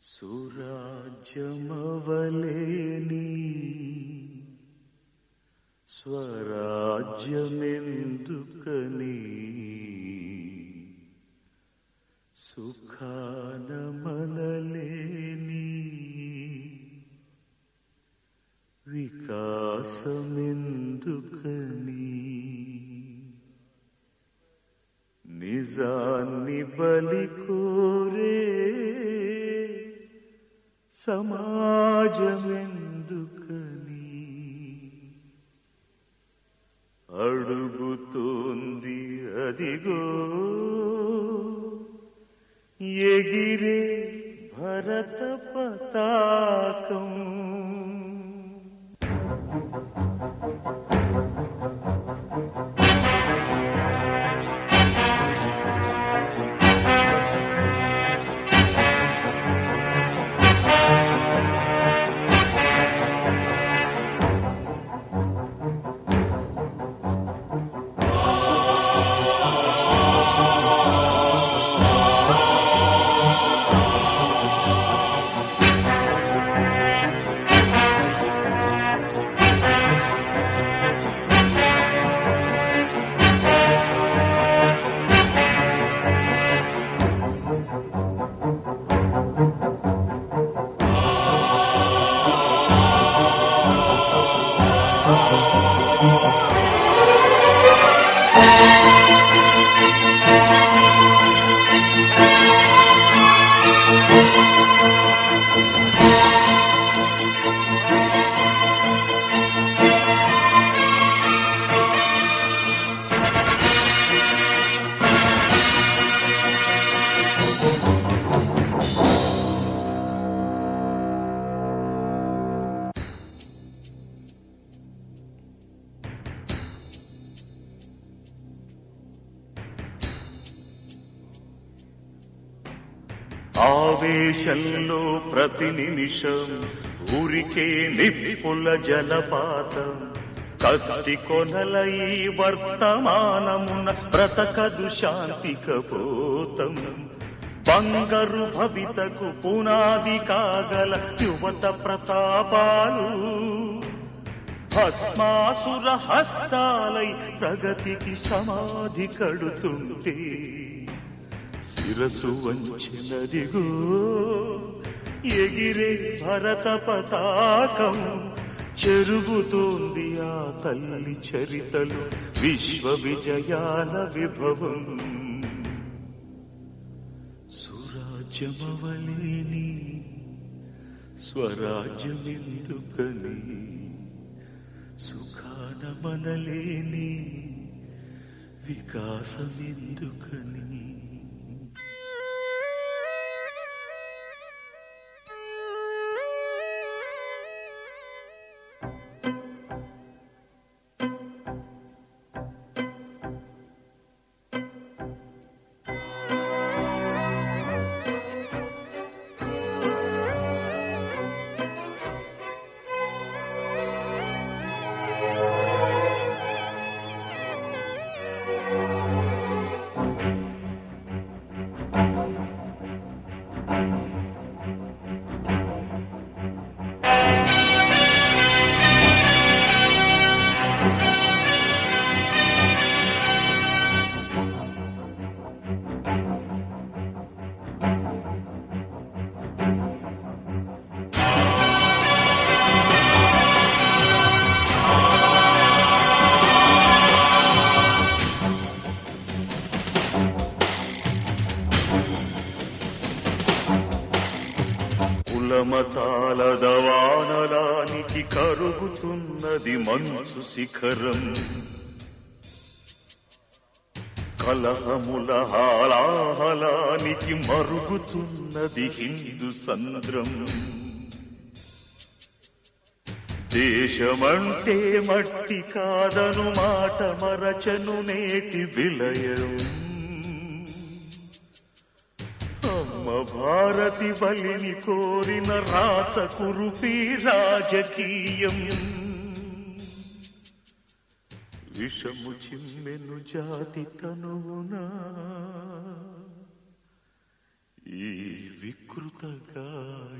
సురాజ్యమవలేని స్వరాజ్యమెందుకని సుఖానమనలేని వికాసమెందుకని నిజాన్ని బలి కోరే సమాజమెందుకని అడుగుతోంది అదిగో ఎగిరే భరత పతాకం ఆవేశంలో ప్రతి నిమిషం ఊరికే నిప్పుల జలపాతం కత్తి కొనల ఈ వర్తమానమున బ్రతకదు శాంతి కపోతం బంగారు భవితకు పునాది కాగల యువత ప్రతాపాలు భస్మాసుర హస్తాలై ప్రగతికి సమాధి కడుతుంటే శిరసు వంచినదిగో ఎగిరే భరత పతాకం చెరుగుతోంది ఆ తల్లి చరితలు విశ్వ విజయాల విభవం సురాజ్యమవలేని స్వరాజ్యమెందుకని సుఖాన మనలేని వికాసమెందుకని కులమతాల దవానలానికి కరుగుతున్నది మంచు శిఖరం కలహముల హాలాహలానికి మరుగుతున్నది హిందూ సంద్రం దేశమంటే మట్టి కాదను మాట మరచను నేటి విలయం అమ్మ భారతి బలిని కోరిన రాచ కురుపి రాజకీయం విషము చిమ్మెను జాతి తనువునా ఈ వికృత గాయం